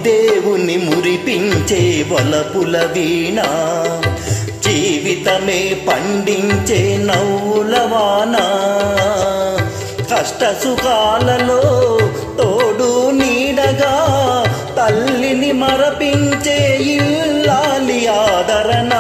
దేవుని మురిపించే వలపుల వీణ జీవితమే పండించే నవ్వుల వాన కష్ట సుఖాలలో తోడు నీడగా తల్లిని మరపించే ఇల్లాలి ఆదరణ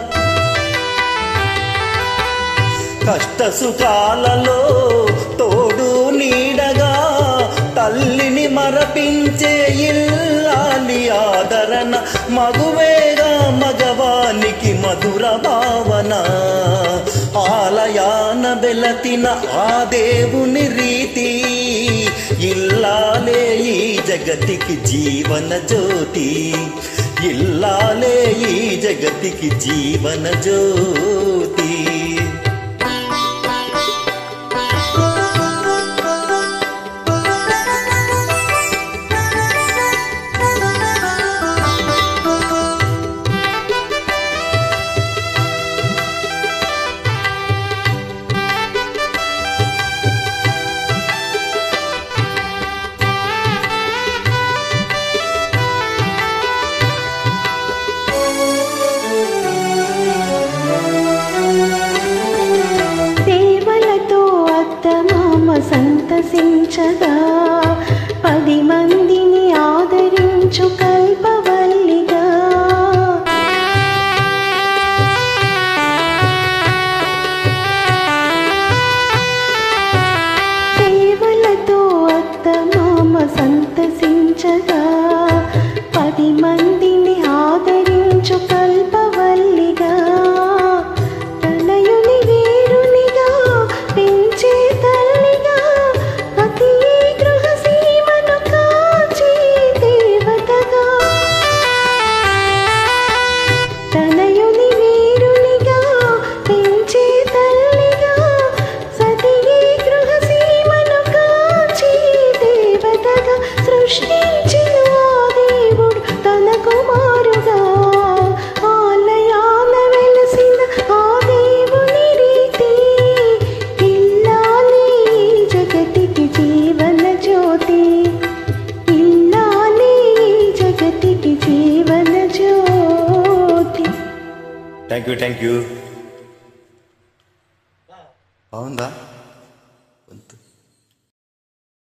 కష్ట సుఖాలలో తోడు నీడగా తల్లిని మరపించే ఇల్లాలి ఆదరణ మగువేగా మగవానికి మధుర భావన ఆలయాన వెలతిన ఆ దేవుని రీతి ఇల్లాలే ఈ జగతికి జీవన జ్యోతి ఇల్లాలే ఈ జగతికి జీవన జ్యోతి సేవలతో అత్తమామ సంతసించగా పది మందిని ఆదరించు కల్పవల్లిగా సేవలతో అత్తమామ సంతసించగా పది మందిని ఆదరించు కల్పవల్లిగా తనయుని వీరునిగా పెంచే తల్లిగా అతి గృహ సీమను కాచే దేవతగా తనయుని వీరునిగా పెంచే తల్లిగా సతీ గృహ సీమను కాచే దేవతగా సృష్టించిన ఆ దేవుడు తన కుమారుగా ఆలయాన వెలసిన ఆ దేవుని రీతి ఇల్లాలి ఈ జగతికి జీవన జ్యోతి ఇల్లాలి ఈ జగతికి జీవన జ్యోతి థ్యాంక్ యూ థ్యాంక్ యూ బాగుందా